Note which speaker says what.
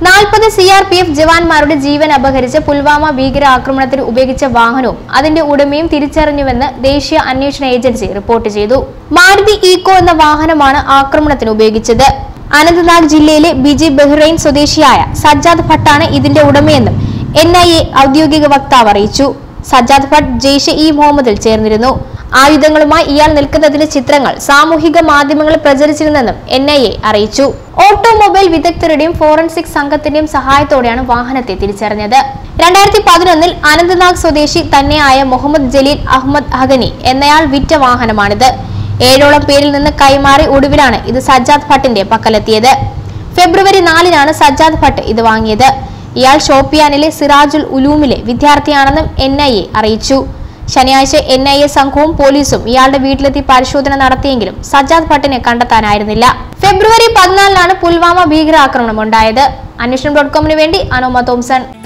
Speaker 1: നാൽപ്പത് C R P F ജവാന്മാരുടെ ജീവൻ അപഹരിച്ച് പുൽവാമ ഭീകര ആക്രമണത്തിന് ഉപയോഗിച്ച വാഹനവും അതിന്റെ ഉടമയും തിരിച്ചറിഞ്ഞുവെന്ന് ദേശീയ അന്വേഷണ ഏജൻസി റിപ്പോർട്ട് ചെയ്തു മാരുതി ഈക്കോ എന്ന വാഹനമാണ് ആക്രമണത്തിന് ഉപയോഗിച്ചത് അനന്ത്നാഗ് ജില്ലയിലെ ബിജി ബഹ്റൈൻ സ്വദേശിയായ സജ്ജാദ് ഭട്ടാണ് ഇതിന്റെ ഉടമയെന്നും എൻ ഐ എ ഔദ്യോഗിക വക്താവ് അറിയിച്ചു സജ്ജാദ് ഭട്ട് ജെയ്ഷെ ഇ മുഹമ്മദിൽ ചേർന്നിരുന്നു ആയുധങ്ങളുമായി ഇയാൾ നിൽക്കുന്നതിന്റെ ചിത്രങ്ങൾ സാമൂഹിക മാധ്യമങ്ങളിൽ പ്രചരിച്ചിരുന്നെന്നും എൻ ഐ എ അറിയിച്ചു ഓട്ടോമൊബൈൽ വിദഗ്ധരുടെയും ഫോറൻസിക് സംഘത്തിന്റെയും സഹായത്തോടെയാണ് വാഹനത്തെ തിരിച്ചറിഞ്ഞത് രണ്ടായിരത്തി പതിനൊന്നിൽ അനന്ത്നാഗ് സ്വദേശി തന്നെയായ മുഹമ്മദ് ജലീൽ അഹമ്മദ് ഹഗനി എന്നയാൾ വിറ്റ വാഹനമാണിത് ഏഴോളം പേരിൽ നിന്ന് കൈമാറി ഒടുവിലാണ് ഇത് സജ്ജാദ് ഭട്ടിന്റെ പക്കലെത്തിയത് ഫെബ്രുവരി നാലിനാണ് സജ്ജാദ് ഭട്ട് ഇത് വാങ്ങിയത് ഇയാൾ ഷോപ്പിയാനിലെ സിറാജുൽ ഉലൂമിലെ വിദ്യാർത്ഥിയാണെന്നും എൻ ഐ എ അറിയിച്ചു ശനിയാഴ്ച എൻ ഐ എ സംഘവും പോലീസും ഇയാളുടെ വീട്ടിലെത്തി പരിശോധന നടത്തിയെങ്കിലും സജ്ജാദ് ഭട്ടിനെ കണ്ടെത്താനായിരുന്നില്ല ഫെബ്രുവരി പതിനാലിനാണ് പുൽവാമ ഭീകരാക്രമണം ഉണ്ടായത് അന്വേഷണം ഡോട്ട് കോമിന് വേണ്ടി അനോമ തോംസൺ